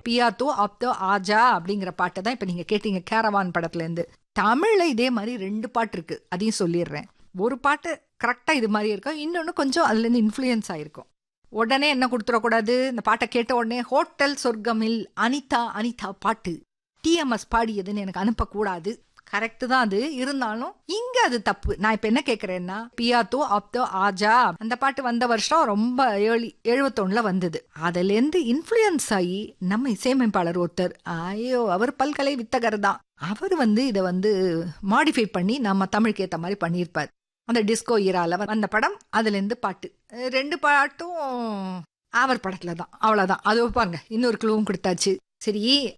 பியாத்தோ அப்தோ ஆஜா அப்படிங்கிற பாட்டை தான் இப்ப நீங்க கேட்டீங்க கேரவான் படத்துல இருந்து தமிழ்ல இதே மாதிரி ரெண்டு பாட்டு இருக்கு அதையும் சொல்லிடுறேன் ஒரு பாட்டு கரெக்டா இது மாதிரி இருக்கும் இன்னொன்னு கொஞ்சம் அதுல இருந்து இன்ஃப்ளூயன்ஸ் ஆயிருக்கும் உடனே என்ன கொடுத்துடக்கூடாது இந்த பாட்டை கேட்ட உடனே ஹோட்டல் சொர்க்கமில் அனிதா அனிதா பாட்டு டிஎம்எஸ் பாடியதுன்னு எனக்கு அனுப்பக்கூடாது கரெக்ட் தான் அது இருந்தாலும் இங்க அது தப்பு நான் இப்ப என்ன கேக்குறேன்னா பியாத்தோ அப்தோ ஆஜா அந்த பாட்டு வந்த வருஷம் ரொம்ப ஏழி எழுபத்தொன்னுல வந்தது அதுல இருந்து இன்ஃபுளுயன்ஸ் ஆகி நம்ம இசையமைப்பாளர் ஒருத்தர் ஐயோ அவர் பல்கலை வித்தகர் தான் அவர் வந்து இதை வந்து மாடிஃபை பண்ணி நம்ம தமிழுக்கு ஏத்த மாதிரி பண்ணியிருப்பார் அந்த டிஸ்கோ ஈரால வந்த படம் அதுல இருந்து பாட்டு ரெண்டு பாட்டும் அவர் படத்துல தான் அவ்வளவுதான் அது பாருங்க இன்னொரு கிளூவும் கொடுத்தாச்சு சரி